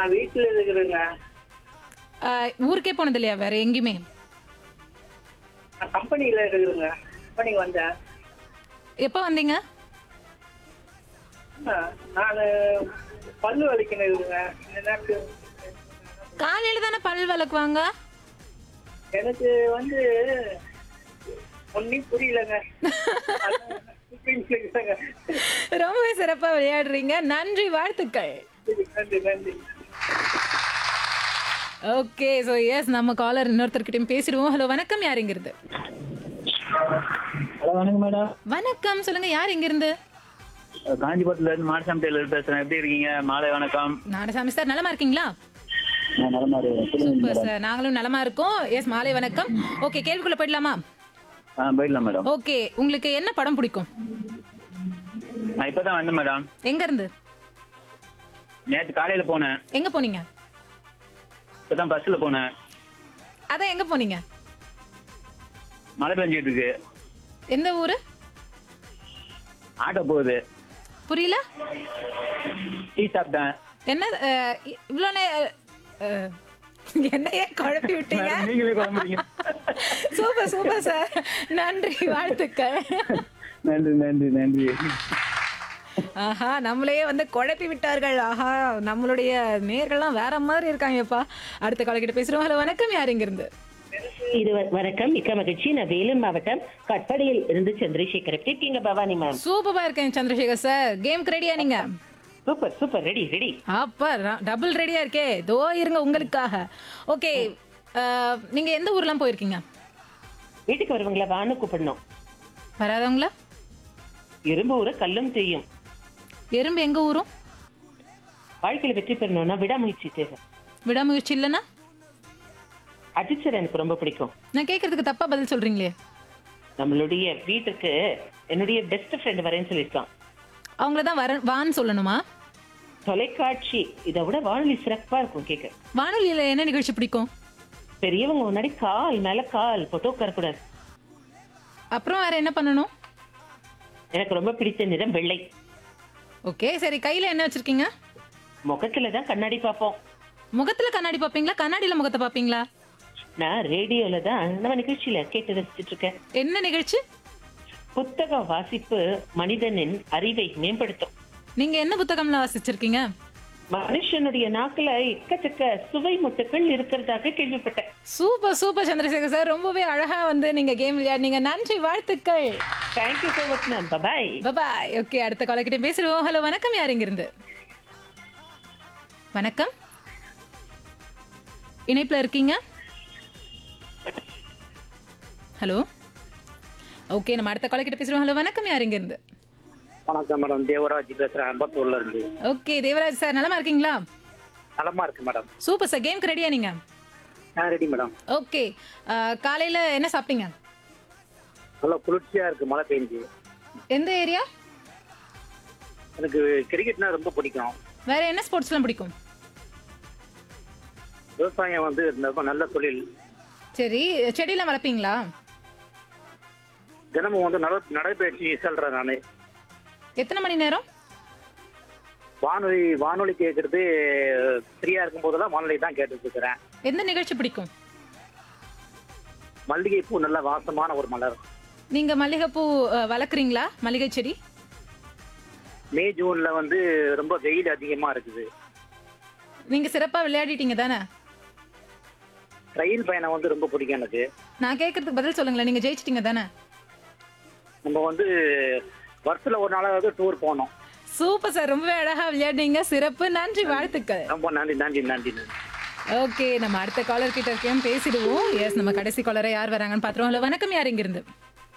நான் வீட்டுல இருக்கிறேங்க ஆஹ், ஊருக்கே போனது இல்லையா வேற எங்கேயுமே நான் கம்பெனியில இருக்கிறேங்க கம்பெனிக்கு வந்தேன் எப்போ வந்தீங்க நான் பல்லு வலிக்கணும் இருக்குங்க இந்த நேரத்துக்கு காலையில தானே பல் விளக்குவாங்க எனக்கு வந்து ஒன்னும் புரியலங்க புரியலங்க. ரொம்பவே சிறப்பா விளையாடுறீங்க நன்றி வாழ்த்துக்கள் நன்றி நன்றி ஓகே ஸோ எஸ் நம்ம காலர் இன்னொருத்தர்கிட்டயும் பேசிடுவோம் ஹலோ வணக்கம் யார் இங்கிருந்து ஹலோ வணக்கம் மேடம் வணக்கம் சொல்லுங்க யார் இங்கிருந்து காஞ்சிபுரத்துல இருந்து மாடசாமி டெய்லர் பேசுறேன் எப்படி இருக்கீங்க மாலை வணக்கம் நாடசாமி சார் நலமா இருக்கீங்களா நான் நலமா இருக்கேன் சொல்லுங்க சூப்பர் மேடம் சார் நாங்களும் நலமா இருக்கோம் எஸ் மாலை வணக்கம் ஓகே கேள்விக்குள்ள போயிடலாமா ஆ போயிடலாம் மேடம் ஓகே உங்களுக்கு என்ன படம் பிடிக்கும் நான் இப்பதான் வந்தேன் மேடம் எங்க இருந்து நேற்று காலையில போனேன் எங்க போனீங்க இப்பதான் பஸ்ல போனேன் அதான் எங்க போனீங்க மழை பெஞ்சிட்டு இருக்கு எந்த ஊரு ஆட்டோ போகுது புரியல டீ சாப்பிட்டேன் என்ன அஹ், இவ்வளோ நே அஹ், என்ன ஏன் குழப்பி விட்டீங்க மேடம், நீங்களே குழம்புறீங்க சூப்பர் சூப்பர் சார் நன்றி வாழ்த்துக்கள் நன்றி நன்றி நன்றி ஆஹா நம்மளையே வந்து குழப்பி விட்டார்கள் ஆஹா நம்மளுடைய நேர்கள்லாம் வேற மாதிரி இருக்காங்கப்பா அடுத்த காலக்கிட்ட பேசுறோம் ஹலோ வணக்கம் யார் இங்க இருந்து இது வ- வணக்கம் மிக்க மகிழ்ச்சி நான் வேலூர் மாவட்டம் கட்படியில் இருந்து சந்திரசேகர் எப்படி இருக்கீங்க பவானி மேம் சூப்பரா இருக்கேன் சந்திரசேகர் சார் கேம்க்கு ரெடியா நீங்க சூப்பர் சூப்பர் ரெடி ரெடி அப்பா டபுள் ரெடியா இருக்கே தோ இருங்க உங்களுக்காக ஓகே நீங்க எந்த ஊர்லாம் போயிருக்கீங்க வீட்டுக்கு வருவங்களா வான்னு கூப்பிடணும் வராதவங்களா இரும்பு ஊர கல்லும் செய்யும் எறும்பு எங்க ஊரும் வாழ்க்கையில வெற்றி பெறணும்னா விடாமுயற்சி தேவை விடாமுயற்சி இல்லைன்னா அஜித் சார் எனக்கு ரொம்ப பிடிக்கும் நான் கேட்கறதுக்கு தப்பா பதில் சொல்றீங்களே நம்மளுடைய வீட்டுக்கு என்னுடைய பெஸ்ட் ஃப்ரெண்ட் வரேன்னு சொல்லியிருக்கான் அவங்கள தான் வர வான்னு சொல்லணுமா தொலைக்காட்சி இதை விட வானொலி சிறப்பா இருக்கும் கேட்க வானொலியில என்ன நிகழ்ச்சி பிடிக்கும் பெரியவங்க முன்னாடி கால் மேல கால் போட்டு உட்காரக்கூடாது அப்புறம் வேற என்ன பண்ணணும் எனக்கு ரொம்ப பிடிச்ச நிறம் வெள்ளை ஓகே சரி கையில என்ன வச்சிருக்கீங்க முகத்துல தான் கண்ணாடி பார்ப்போம் முகத்துல கண்ணாடி பாப்பீங்களா கண்ணாடியில முகத்தை பாப்பீங்களா நான் ரேடியோல தான் நம்ம நிகழ்ச்சியில கேட்டு ரசிச்சிட்டு இருக்கேன் என்ன நிகழ்ச்சி புத்தக வாசிப்பு மனிதனின் அறிவை மேம்படுத்தும் நீங்க என்ன புத்தகம்ல வாசிச்சிருக்கீங்க மனுஷனுடைய நாக்குல எக்கச்சக்க சுவை முட்டுக்கள் இருக்கிறதாக கேள்விப்பட்டேன் சூப்பர் சூப்பர் சந்திரசேகர் சார் ரொம்பவே அழகா வந்து நீங்க கேம் விளையாடுனீங்க நன்றி வாழ்த்துக்கள் thank you so much ma'am bye bye okay அடுத்த காலக்கிட்ட பேசிடுவோம் ஹலோ வணக்கம் யார் இங்க இருந்து வணக்கம் இணைப்புல இருக்கீங்க ஹலோ ஓகே நம்ம அடுத்த காலக்கிட்ட பேசுறோம் ஹலோ வணக்கம் யார் இங்க இருந்து வணக்கம் மேடம் தேவராஜ் பேசுறேன் அம்பத்தூர்ல இருந்து ஓகே தேவராஜ் சார் நலமா இருக்கீங்களா நலமா இருக்கு மேடம் சூப்பர் சார் கேம்க்கு ரெடியா நீங்க நான் ரெடி மேடம் ஓகே காலையில என்ன சாப்பிட்டீங்க நல்லா குளிர்ச்சியா இருக்கு மழை பெஞ்சு எந்த ஏரியா எனக்கு கிரிக்கெட்னா ரொம்ப பிடிக்கும் வேற என்ன ஸ்போர்ட்ஸ்லாம் பிடிக்கும் விவசாயம் வந்து ரொம்ப நல்ல தொழில் சரி செடியெல்லாம் வளர்ப்பீங்களா தினமும் வந்து நட நடைபயிற்சி செல்றேன் நான் எத்தனை மணி நேரம் வானொலி வானொலி கேட்கறது ஃப்ரீயா இருக்கும் போதெல்லாம் வானொலி தான் கேட்டுட்டு இருக்கிறேன் எந்த நிகழ்ச்சி பிடிக்கும் மல்லிகை பூ நல்ல வாசமான ஒரு மலர் நீங்க மல்லிகைப்பூ அஹ், வளர்க்குறீங்களா மல்லிகை செடி மே ஜூன்ல வந்து ரொம்ப வெயில் அதிகமா இருக்குது நீங்க சிறப்பா விளையாடிட்டீங்க தானே ரயில் பயணம் வந்து ரொம்ப பிடிக்கும் எனக்கு நான் கேட்கறதுக்கு பதில் சொல்லுங்களேன் நீங்க ஜெயிச்சிட்டீங்க தானே நம்ம வந்து வருஷத்துல ஒரு நாளாவது டூர் போனோம் சூப்பர் சார் ரொம்பவே அழகா விளையாடுனீங்க சிறப்பு நன்றி வாழ்த்துக்கள் ரொம்ப நன்றி நன்றி நன்றி நன்றி ஓகே நம்ம அடுத்த காலர் கிட்ட இருக்கேன் பேசிடுவோம் எஸ் நம்ம கடைசி காலரை யார் வராங்கன்னு பாத்துருவோம் ஹலோ வணக்கம் யார் இங்க இருந்து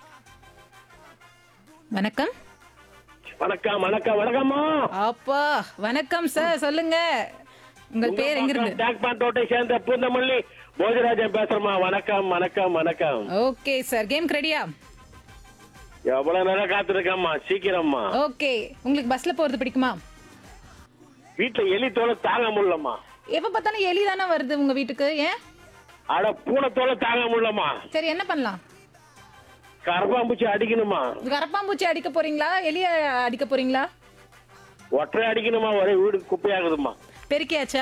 வணக்கம் வணக்கம் வணக்கம் வணக்கம்மா அப்பா வணக்கம் சார் சொல்லுங்க உங்கள் பேர் எங்க இருந்து ஜாக்பாட்டோட்டை சேர்ந்த பூந்தமல்லி போஜராஜன் பேசுறேம்மா வணக்கம் வணக்கம் வணக்கம் ஓகே சார் கேம் ரெடியா எவ்வளவு நேரம் காத்திருக்கம்மா சீக்கிரம்மா ஓகே உங்களுக்கு பஸ்ல போறது பிடிக்குமா வீட்டுல எலி தோலை தாங்க முடியலம்மா எப்ப பார்த்தாலும் எலி தானே வருது உங்க வீட்டுக்கு ஏன் அட பூனை தோலை தாங்க முடியலம்மா சரி என்ன பண்ணலாம் கரப்பாம்பூச்சி அடிக்கணுமா கரப்பாம்பூச்சி அடிக்க போறீங்களா எலிய அடிக்க போறீங்களா ஒற்றை அடிக்கணுமா ஒரே வீடு குப்பையாகுதுமா பெருக்கியாச்சா